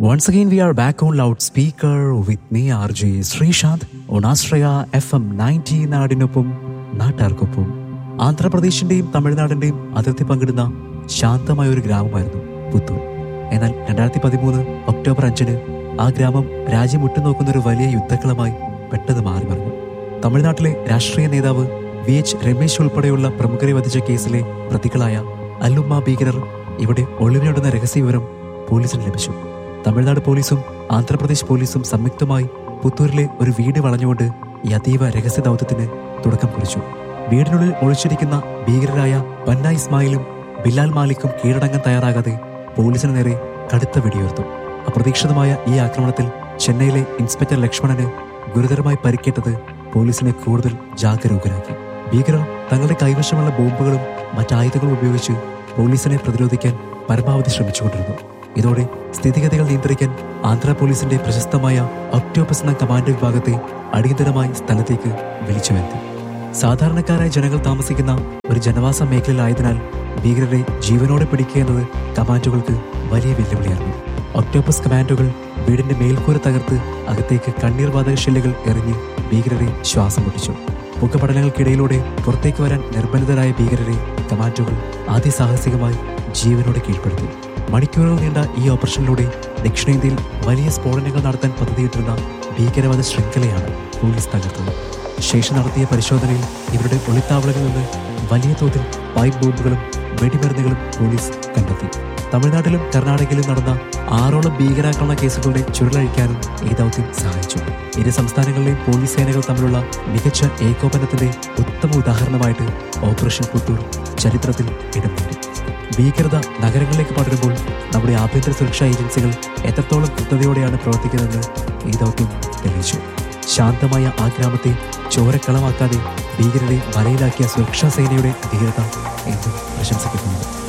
Once again, we are back on loudspeaker with me, RJ Sreesanth on Astraya FM 90 നാടിനൊപ്പം നാട്ടാർക്കൊപ്പം ആന്ധ്രാപ്രദേശിന്റെയും തമിഴ്നാടിന്റെയും അതിർത്തി പങ്കിടുന്ന ശാന്തമായ ഒരു ഗ്രാമമായിരുന്നു പുത്തൂർ എന്നാൽ രണ്ടായിരത്തി പതിമൂന്ന് ഒക്ടോബർ അഞ്ചിന് ആ ഗ്രാമം രാജ്യം ഉറ്റുനോക്കുന്ന ഒരു വലിയ യുദ്ധക്കളമായി പെട്ടെന്ന് മാറി മറിഞ്ഞു തമിഴ്നാട്ടിലെ രാഷ്ട്രീയ നേതാവ് വി എച്ച് രമേശ് ഉൾപ്പെടെയുള്ള പ്രമുഖരെ വധിച്ച കേസിലെ പ്രതികളായ അല്ലുമ്മ ഭീകരർ ഇവിടെ ഒളിവിലിടുന്ന രഹസ്യവിവരം പോലീസിന് ലഭിച്ചു തമിഴ്നാട് പോലീസും ആന്ധ്രാപ്രദേശ് പോലീസും സംയുക്തമായി പുത്തൂരിലെ ഒരു വീട് വളഞ്ഞുകൊണ്ട് ഈ അതീവ രഹസ്യ ദൗത്യത്തിന് തുടക്കം കുറിച്ചു വീടിനുള്ളിൽ ഒളിച്ചിരിക്കുന്ന ഭീകരരായ ബന്ന ഇസ്മായിലും ബിലാൽ മാലിക്കും കീഴടങ്ങാൻ തയ്യാറാകാതെ പോലീസിന് നേരെ കടുത്ത വെടിയുയർത്തു അപ്രതീക്ഷിതമായ ഈ ആക്രമണത്തിൽ ചെന്നൈയിലെ ഇൻസ്പെക്ടർ ലക്ഷ്മണന് ഗുരുതരമായി പരിക്കേറ്റത് പോലീസിനെ കൂടുതൽ ജാഗരൂകരാക്കി ഭീകരർ തങ്ങളുടെ കൈവശമുള്ള ബോംബുകളും മറ്റായുധങ്ങളും ഉപയോഗിച്ച് പോലീസിനെ പ്രതിരോധിക്കാൻ പരമാവധി ശ്രമിച്ചുകൊണ്ടിരുന്നു ഇതോടെ സ്ഥിതിഗതികൾ നിയന്ത്രിക്കാൻ ആന്ധ്ര പോലീസിന്റെ പ്രശസ്തമായ ഒക്ടോപസ് എന്ന കമാൻഡോ വിഭാഗത്തെ അടിയന്തരമായി സ്ഥലത്തേക്ക് വിളിച്ചു വരുത്തി സാധാരണക്കാരായ ജനങ്ങൾ താമസിക്കുന്ന ഒരു ജനവാസ മേഖലയിലായതിനാൽ ഭീകരരെ ജീവനോടെ പിടിക്കുക എന്നത് കമാൻഡോകൾക്ക് വലിയ വെല്ലുവിളിയായിരുന്നു ഒക്ടോപസ് കമാൻഡോകൾ വീടിന്റെ മേൽക്കൂര തകർത്ത് അകത്തേക്ക് കണ്ണീർ വാതക ഷെല്ലുകൾ എറിഞ്ഞ് ഭീകരരെ ശ്വാസം മുട്ടിച്ചു പുകപടലങ്ങൾക്കിടയിലൂടെ പുറത്തേക്ക് വരാൻ നിർബന്ധിതരായ ഭീകരരെ കമാൻഡോകൾ അതിസാഹസികമായി ജീവനോടെ കീഴ്പ്പെടുത്തി മണിക്കൂറുകൾ നീണ്ട ഈ ഓപ്പറേഷനിലൂടെ ദക്ഷിണേന്ത്യയിൽ വലിയ സ്ഫോടനങ്ങൾ നടത്താൻ പദ്ധതിയിട്ടിരുന്ന ഭീകരവാദ ശൃംഖലയാണ് പോലീസ് തകർത്തത് ശേഷം നടത്തിയ പരിശോധനയിൽ ഇവരുടെ ഒളിത്താവളങ്ങളിൽ നിന്ന് വലിയ തോതിൽ പൈപ്പ് ബോംബുകളും വെടിമരുന്നുകളും പോലീസ് കണ്ടെത്തി തമിഴ്നാട്ടിലും കർണാടകയിലും നടന്ന ആറോളം ഭീകരാക്രമണ കേസുകളുടെ ചുരുളഴിക്കാനും ഈ ദൗത്യം സഹായിച്ചു ഇരു സംസ്ഥാനങ്ങളിലെയും പോലീസ് സേനകൾ തമ്മിലുള്ള മികച്ച ഏകോപനത്തിന്റെ ഉത്തമ ഉദാഹരണമായിട്ട് ഓപ്പറേഷൻ പുത്തൂർ ചരിത്രത്തിൽ ഇടം നേടി ഭീകരത നഗരങ്ങളിലേക്ക് പടരുമ്പോൾ നമ്മുടെ ആഭ്യന്തര സുരക്ഷാ ഏജൻസികൾ എത്രത്തോളം കൃത്യതയോടെയാണ് പ്രവർത്തിക്കുന്നതെന്ന് ഈ ദൗത്യം തെളിയിച്ചു ശാന്തമായ ആ ഗ്രാമത്തെ ചോരക്കളമാക്കാതെ ഭീകരരെ വലയിലാക്കിയ സുരക്ഷാ സേനയുടെ ധീരത എന്നും പ്രശംസിക്കുന്നു